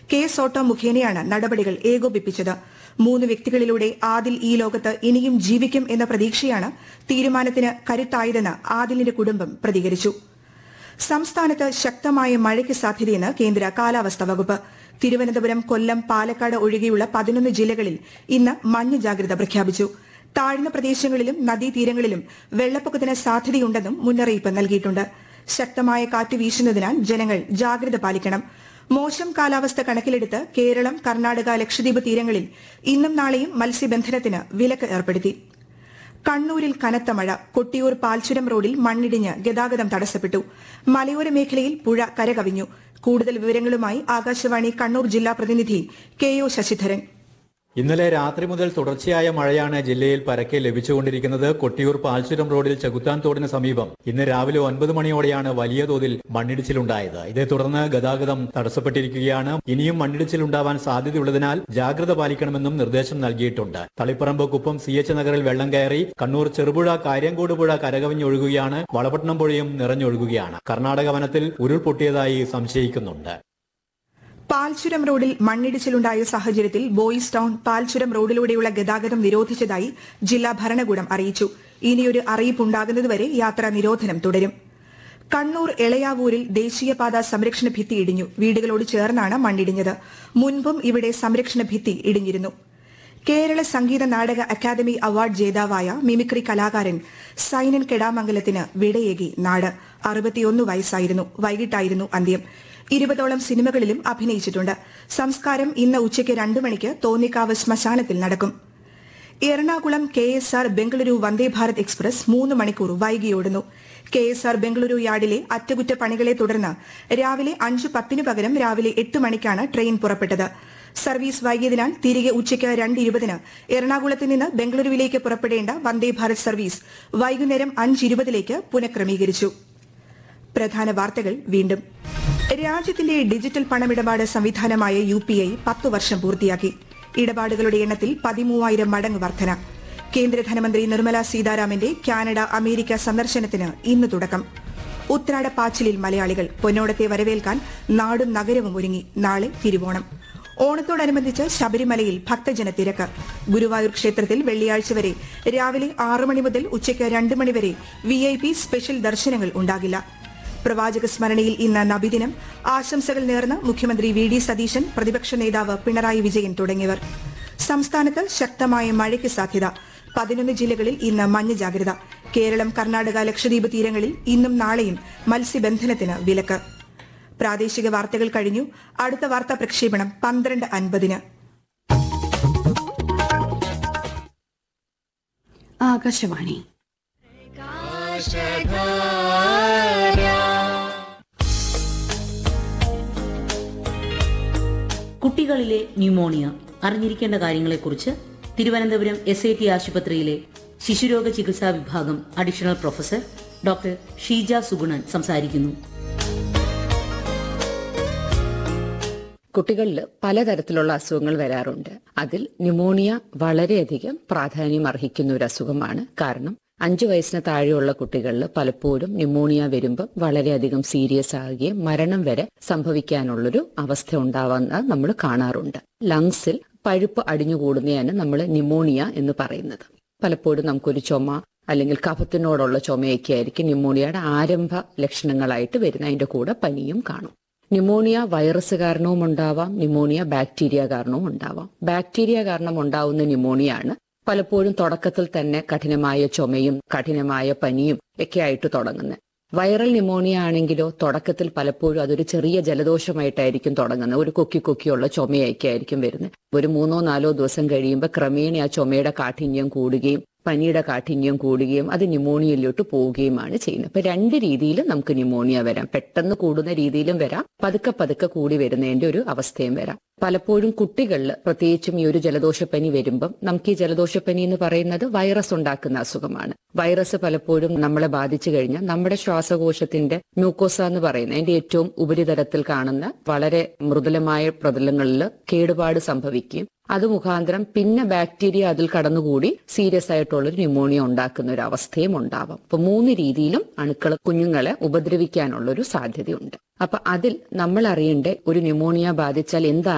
K Soto മുഖേനയാണ് നടപടികൾ ഏകോപിപ്പിച്ചത് മൂന്ന് വ്യക്തികളിലൂടെ ആദിൽ ഈ ലോകത്ത് ഇനിയും ജീവിക്കും എന്ന പ്രതീക്ഷയാണ് തീരുമാനത്തിന് കരുത്തായതെന്ന് ആദിലിന്റെ കുടുംബം പ്രതികരിച്ചു സംസ്ഥാനത്ത് ശക്തമായ മഴയ്ക്ക് സാധ്യതയെന്ന് കേന്ദ്ര കാലാവസ്ഥാ വകുപ്പ് തിരുവനന്തപുരം കൊല്ലം പാലക്കാട് ഒഴികെയുള്ള പതിനൊന്ന് ജില്ലകളിൽ ഇന്ന് മഞ്ഞ ജാഗ്രത പ്രഖ്യാപിച്ചു താഴ്ന്ന പ്രദേശങ്ങളിലും നദീതീരങ്ങളിലും വെള്ളപ്പൊക്കത്തിന് സാധ്യതയുണ്ടെന്നും മുന്നറിയിപ്പ് നൽകിയിട്ടുണ്ട് ശക്തമായ കാറ്റ് വീശുന്നതിനാൽ ജനങ്ങൾ ജാഗ്രത പാലിക്കണം മോശം കാലാവസ്ഥ കണക്കിലെടുത്ത് കേരളം കർണാടക ലക്ഷദ്വീപ് തീരങ്ങളിൽ ഇന്നും നാളെയും മത്സ്യബന്ധനത്തിന് വിലക്ക് ഏർപ്പെടുത്തി കണ്ണൂരിൽ കനത്ത മഴ കൊട്ടിയൂർ പാൽച്ചുരം റോഡിൽ മണ്ണിടിഞ്ഞ് ഗതാഗതം തടസ്സപ്പെട്ടു മലയോര മേഖലയിൽ പുഴ കരകവിഞ്ഞു കൂടുതൽ വിവരങ്ങളുമായി ആകാശവാണി കണ്ണൂർ ജില്ലാ പ്രതിനിധി കെ ഒ ശശിധരൻ ഇന്നലെ രാത്രി മുതൽ തുടർച്ചയായ മഴയാണ് ജില്ലയിൽ പരക്കെ ലഭിച്ചുകൊണ്ടിരിക്കുന്നത് കൊട്ടിയൂർ പാൽച്ചുരം റോഡിൽ ചെകുത്താൻ തോടിന് സമീപം ഇന്ന് രാവിലെ ഒൻപത് മണിയോടെയാണ് വലിയ തോതിൽ മണ്ണിടിച്ചിലുണ്ടായത് ഇതേ തുടർന്ന് ഗതാഗതം തടസ്സപ്പെട്ടിരിക്കുകയാണ് ഇനിയും മണ്ണിടിച്ചിലുണ്ടാവാൻ സാധ്യതയുള്ളതിനാൽ ജാഗ്രത പാലിക്കണമെന്നും നിർദ്ദേശം നൽകിയിട്ടുണ്ട് തളിപ്പറമ്പ് കുപ്പം സി എച്ച് നഗറിൽ വെള്ളം കയറി കണ്ണൂർ ചെറുപുഴ കാര്യങ്കോട് പുഴ കരകവിഞ്ഞൊഴുകുകയാണ് വളപട്ടണം പുഴയും നിറഞ്ഞൊഴുകുകയാണ് കർണാടക വനത്തിൽ ഉരുൾപൊട്ടിയതായി സംശയിക്കുന്നുണ്ട് പാൽച്ചുരം റോഡിൽ മണ്ണിടിച്ചിലുണ്ടായ സാഹചര്യത്തിൽ ബോയ്സ് ടൌൺ പാൽച്ചുരം റോഡിലൂടെയുള്ള ഗതാഗതം നിരോധിച്ചതായി ജില്ലാ ഭരണകൂടം അറിയിച്ചു ഇനിയൊരു അറിയിപ്പുണ്ടാകുന്നതുവരെ യാത്രാ നിരോധനം തുടരും കണ്ണൂർ എളയാവൂരിൽ ദേശീയപാത സംരക്ഷണ ഭിത്തി ഇടിഞ്ഞു വീടുകളോട് ചേർന്നാണ് മണ്ണിടിഞ്ഞത് മുൻപും ഇവിടെ സംരക്ഷണ ഭിത്തി ഇടിഞ്ഞിരുന്നു കേരള സംഗീത നാടക അക്കാദമി അവാർഡ് ജേതാവായ മിമിക്രി കലാകാരൻ സൈനൻ കെടാമംഗലത്തിന് വിടയേകി നാട് അറുപത്തിയൊന്ന് വയസ്സായിരുന്നു വൈകിട്ടായിരുന്നു അന്ത്യം ഇരുപതോളം സിനിമകളിലും അഭിനയിച്ചിട്ടുണ്ട് സംസ്കാരം ഇന്ന് ഉച്ചയ്ക്ക് രണ്ടു മണിക്ക് തോന്നിക്കാവ് ശ്മശാനത്തിൽ നടക്കും Ernakulam K S R Bengaluru Vande Bharat express മൂന്ന് മണിക്കൂർ വൈകിയോടുന്നു കെ എസ് ആർ ബംഗളൂരു യാർഡിലെ അറ്റകുറ്റപ്പണികളെ തുടർന്ന് രാവിലെ അഞ്ച് പത്തിന് പകരം രാവിലെ എട്ട് മണിക്കാണ് ട്രെയിൻ പുറപ്പെട്ടത് സർവീസ് വൈകിയതിനാൽ തിരികെ ഉച്ചയ്ക്ക് രണ്ട് ഇരുപതിന് എറണാകുളത്ത് നിന്ന് ബംഗളൂരുവിലേക്ക് പുറപ്പെടേണ്ട വന്ദേ ഭാരത് സർവീസ് വൈകുന്നേരം അഞ്ച് ഇരുപതിലേക്ക് പുനഃക്രമീകരിച്ചു പ്രധാന വാർത്തകൾ വീണ്ടും രാജ്യത്തിന്റെ ഡിജിറ്റൽ പണമിടപാട് സംവിധാനമായ യു പി ഐ പത്ത് വർഷം പൂർത്തിയാക്കി ഇടപാടുകളുടെ എണ്ണത്തിൽ പതിമൂവായിരം മടങ്ങ് വർധന കേന്ദ്ര ധനമന്ത്രി നിർമ്മല സീതാരാമന്റെ കാനഡ അമേരിക്ക സന്ദർശനത്തിന് ഇന്ന് തുടക്കം ഉത്രാട പാച്ചിലിൽ മലയാളികൾ പൊന്നോടത്തെ വരവേൽക്കാൻ നാടും നഗരവും ഒരുങ്ങി നാളെ തിരുവോണം ഓണത്തോടനുബന്ധിച്ച് ശബരിമലയിൽ ഭക്തജന തിരക്ക് ഗുരുവായൂർ ക്ഷേത്രത്തിൽ വെള്ളിയാഴ്ച വരെ രാവിലെ ആറു മണി മുതൽ ഉച്ചയ്ക്ക് രണ്ട് മണിവരെ വി ഐ പി സ്പെഷ്യൽ ദർശനങ്ങൾ ഉണ്ടാകില്ല പ്രവാചക സ്മരണയിൽ ഇന്ന് നബിദിനം ആശംസകൾ നേർന്ന് മുഖ്യമന്ത്രി വി ഡി സതീശൻ പ്രതിപക്ഷ നേതാവ് പിണറായി വിജയൻ തുടങ്ങിയവർ സംസ്ഥാനത്ത് ശക്തമായ മഴയ്ക്ക് സാധ്യത പതിനൊന്ന് ജില്ലകളിൽ ഇന്ന് മഞ്ഞ ജാഗ്രത കേരളം കർണാടക ലക്ഷദ്വീപ് തീരങ്ങളിൽ ഇന്നും നാളെയും മത്സ്യബന്ധനത്തിന് വിലക്ക് പ്രാദേശിക വാർത്തകൾ കഴിഞ്ഞു അടുത്ത വാർത്താ പ്രക്ഷേപണം പന്ത്രണ്ട് അൻപതിന് ആകാശവാണി കുട്ടികളിലെ ന്യൂമോണിയ അറിഞ്ഞിരിക്കേണ്ട കാര്യങ്ങളെക്കുറിച്ച് തിരുവനന്തപുരം എസ് ഐ ടി ആശുപത്രിയിലെ ശിശുരോഗ ചികിത്സാ വിഭാഗം additional professor doctor Sheeja Sugunan സംസാരിക്കുന്നു കുട്ടികളിൽ പലതരത്തിലുള്ള അസുഖങ്ങൾ വരാറുണ്ട് അതിൽ ന്യൂമോണിയ വളരെയധികം പ്രാധാന്യം അർഹിക്കുന്ന ഒരു അസുഖമാണ് കാരണം അഞ്ചു വയസ്സിന് താഴെയുള്ള കുട്ടികളിൽ പലപ്പോഴും ന്യൂമോണിയ വരുമ്പോൾ വളരെയധികം സീരിയസ് ആകുകയും മരണം വരെ സംഭവിക്കാനുള്ളൊരു അവസ്ഥ ഉണ്ടാവുന്ന നമ്മൾ കാണാറുണ്ട് ലങ്സിൽ പഴുപ്പ് അടിഞ്ഞുകൂടുന്നതാണ് നമ്മൾ ന്യൂമോണിയ എന്ന് പറയുന്നത് പലപ്പോഴും നമുക്കൊരു ചുമ അല്ലെങ്കിൽ കഫത്തിനോടുള്ള ചുമയൊക്കെ ആയിരിക്കും ന്യൂമോണിയയുടെ ആരംഭ ലക്ഷണങ്ങളായിട്ട് വരുന്ന അതിന്റെ കൂടെ പനിയും കാണും ന്യൂമോണിയ വൈറസ് കാരണവും ഉണ്ടാവാം ന്യൂമോണിയ ബാക്ടീരിയ കാരണവും ഉണ്ടാവാം ബാക്ടീരിയ കാരണം ഉണ്ടാവുന്ന ന്യൂമോണിയാണ് പലപ്പോഴും തുടക്കത്തിൽ തന്നെ കഠിനമായ ചുമയും കഠിനമായ പനിയും ഒക്കെ ആയിട്ട് തുടങ്ങുന്നത് വൈറൽ ന്യൂമോണിയ ആണെങ്കിലോ തുടക്കത്തിൽ പലപ്പോഴും അതൊരു ചെറിയ ജലദോഷമായിട്ടായിരിക്കും തുടങ്ങുന്നത് ഒരു കൊക്കി കൊക്കിയുള്ള ചുമയൊക്കെ ആയിരിക്കും വരുന്നത് ഒരു മൂന്നോ നാലോ ദിവസം കഴിയുമ്പോൾ ക്രമേണ ആ ചുമയുടെ കാഠിന്യം കൂടുകയും പനിയുടെ കാഠിന്യം കൂടുകയും അത് ന്യൂമോണിയയിലോട്ട് പോവുകയുമാണ് ചെയ്യുന്നത് അപ്പൊ രണ്ട് രീതിയിലും നമുക്ക് ന്യൂമോണിയ വരാം പെട്ടെന്ന് കൂടുന്ന രീതിയിലും വരാം പതുക്കെ പതുക്കെ കൂടി വരുന്നതിന്റെ ഒരു അവസ്ഥയും വരാം പലപ്പോഴും കുട്ടികളിൽ പ്രത്യേകിച്ചും ഈ ഒരു ജലദോഷപ്പനി വരുമ്പം നമുക്ക് ഈ ജലദോഷപ്പനി എന്ന് പറയുന്നത് വൈറസ് ഉണ്ടാക്കുന്ന അസുഖമാണ് വൈറസ് പലപ്പോഴും നമ്മളെ ബാധിച്ചു കഴിഞ്ഞാൽ നമ്മുടെ ശ്വാസകോശത്തിന്റെ മ്യൂക്കോസ എന്ന് പറയുന്ന അതിന്റെ ഏറ്റവും ഉപരിതലത്തിൽ കാണുന്ന വളരെ മൃദുലമായ പ്രതലങ്ങളിൽ കേടുപാട് സംഭവിക്കുകയും അത് മുഖാന്തരം പിന്നെ ബാക്ടീരിയ അതിൽ കടന്നുകൂടി സീരിയസ് ആയിട്ടുള്ള ഒരു ന്യൂമോണിയ ഉണ്ടാക്കുന്ന ഒരു അവസ്ഥയും ഉണ്ടാവാം അപ്പൊ മൂന്ന് രീതിയിലും അണുക്കൾ കുഞ്ഞുങ്ങളെ ഉപദ്രവിക്കാനുള്ള ഒരു സാധ്യതയുണ്ട് അപ്പൊ അതിൽ നമ്മൾ അറിയേണ്ട ഒരു ന്യൂമോണിയ ബാധിച്ചാൽ എന്താണ്